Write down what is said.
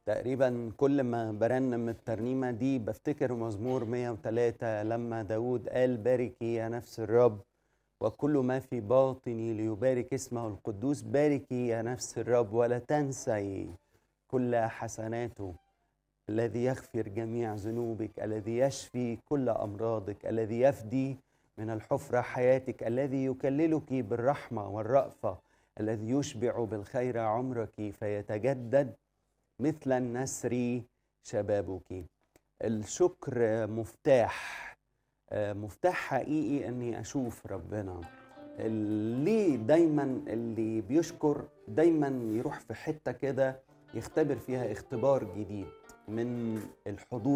تقريبا كل ما برنم الترنيمة دي بفتكر مزمور 103 لما داود قال باركي يا نفس الرب وكل ما في باطني ليبارك اسمه القدوس باركي يا نفس الرب ولا تنسي كل حسناته الذي يغفر جميع ذنوبك الذي يشفي كل أمراضك الذي يفدي من الحفرة حياتك الذي يكللك بالرحمة والرأفة الذي يشبع بالخير عمرك فيتجدد مثل النسر شبابك الشكر مفتاح مفتاح حقيقي اني اشوف ربنا ليه دايما اللي بيشكر دايما يروح في حته كده يختبر فيها اختبار جديد من الحضور